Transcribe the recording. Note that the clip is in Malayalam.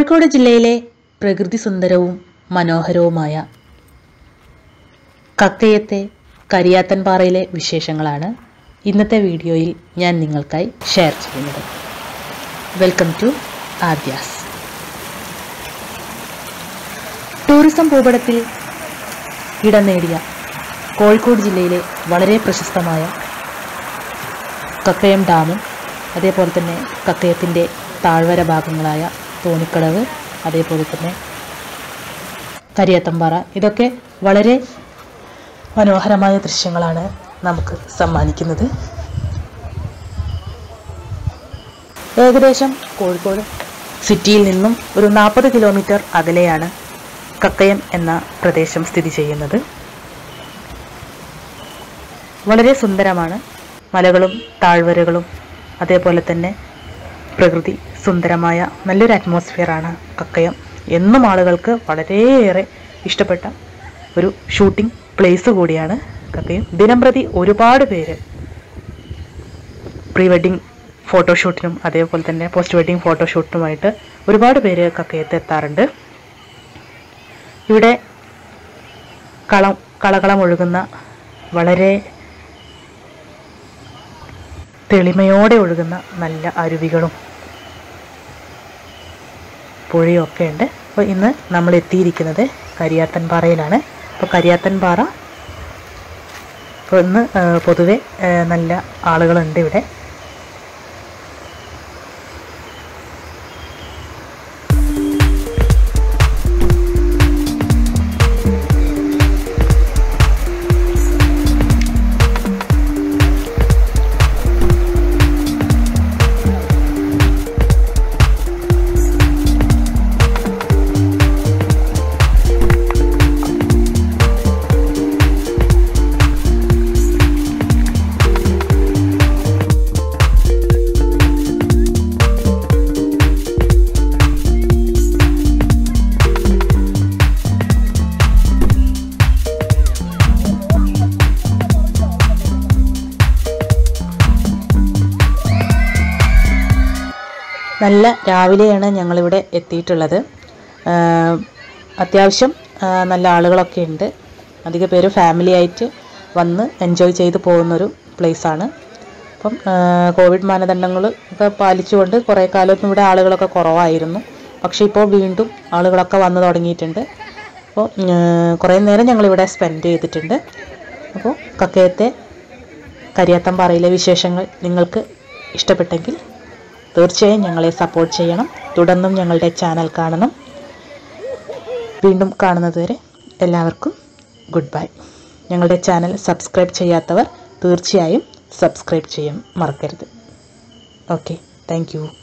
കോഴിക്കോട് ജില്ലയിലെ പ്രകൃതി സുന്ദരവും മനോഹരവുമായ കക്കയത്തെ കരിയാത്തൻപാറയിലെ വിശേഷങ്ങളാണ് ഇന്നത്തെ വീഡിയോയിൽ ഞാൻ നിങ്ങൾക്കായി ഷെയർ ചെയ്യുന്നത് വെൽക്കം ടു ആദ്യാസ് ടൂറിസം ഭൂപടത്തിൽ ഇടം നേടിയ കോഴിക്കോട് ജില്ലയിലെ വളരെ പ്രശസ്തമായ കക്കയം ഡാമും അതേപോലെ തന്നെ കക്കയത്തിൻ്റെ താഴ്വര ഭാഗങ്ങളായ തോണിക്കടവ് അതേപോലെ തന്നെ കരിയത്തമ്പാറ ഇതൊക്കെ വളരെ മനോഹരമായ ദൃശ്യങ്ങളാണ് നമുക്ക് സമ്മാനിക്കുന്നത് ഏകദേശം കോഴിക്കോട് സിറ്റിയിൽ നിന്നും ഒരു നാൽപ്പത് കിലോമീറ്റർ അകലെയാണ് കക്കയം എന്ന പ്രദേശം സ്ഥിതി ചെയ്യുന്നത് വളരെ സുന്ദരമാണ് മലകളും താഴ്വരകളും അതേപോലെ തന്നെ പ്രകൃതി സുന്ദരമായ നല്ലൊരു അറ്റ്മോസ്ഫിയറാണ് കക്കയം എന്നും ആളുകൾക്ക് വളരെയേറെ ഇഷ്ടപ്പെട്ട ഒരു ഷൂട്ടിംഗ് പ്ലേസ് കൂടിയാണ് കക്കയം ദിനംപ്രതി ഒരുപാട് പേര് പ്രീ വെഡിങ് ഫോട്ടോഷൂട്ടിനും അതേപോലെ തന്നെ പോസ്റ്റ് വെഡിങ് ഫോട്ടോഷൂട്ടിനുമായിട്ട് ഒരുപാട് പേര് കക്കയത്ത് എത്താറുണ്ട് ഇവിടെ കളം കളകളം ഒഴുകുന്ന വളരെ തെളിമയോടെ ഒഴുകുന്ന നല്ല അരുവികളും പുഴയും ഒക്കെ ഉണ്ട് അപ്പോൾ ഇന്ന് നമ്മൾ എത്തിയിരിക്കുന്നത് കരിയാത്തൻപാറയിലാണ് അപ്പോൾ കരിയാത്തൻപാറ ഇപ്പോൾ ഇന്ന് ആ, പൊതുവെ ആ, നല്ല ആളുകളുണ്ട് ഇവിടെ നല്ല രാവിലെയാണ് ഞങ്ങളിവിടെ എത്തിയിട്ടുള്ളത് ആ, അത്യാവശ്യം ആ, നല്ല ആളുകളൊക്കെ ഉണ്ട് അധിക പേര് ഫാമിലി ആയിട്ട് വന്ന് എൻജോയ് ചെയ്ത് പോകുന്നൊരു പ്ലേസാണ് അപ്പം ആ, കോവിഡ് മാനദണ്ഡങ്ങൾ ഒക്കെ പാലിച്ചുകൊണ്ട് കുറേ കാലമൊന്നും ഇവിടെ ആളുകളൊക്കെ കുറവായിരുന്നു പക്ഷേ ഇപ്പോൾ വീണ്ടും ആളുകളൊക്കെ വന്നു തുടങ്ങിയിട്ടുണ്ട് അപ്പോൾ കുറേ നേരം ഞങ്ങളിവിടെ സ്പെൻഡ് ചെയ്തിട്ടുണ്ട് അപ്പോൾ കക്കയത്തെ കരിയാത്തമ്പാറയിലെ വിശേഷങ്ങൾ നിങ്ങൾക്ക് ഇഷ്ടപ്പെട്ടെങ്കിൽ തീർച്ചയായും ഞങ്ങളെ സപ്പോർട്ട് ചെയ്യണം തുടർന്നും ഞങ്ങളുടെ ചാനൽ കാണണം വീണ്ടും കാണുന്നതുവരെ എല്ലാവർക്കും ഗുഡ് ബൈ ഞങ്ങളുടെ ചാനൽ സബ്സ്ക്രൈബ് ചെയ്യാത്തവർ തീർച്ചയായും സബ്സ്ക്രൈബ് ചെയ്യാൻ മറക്കരുത് ഓക്കെ താങ്ക് യു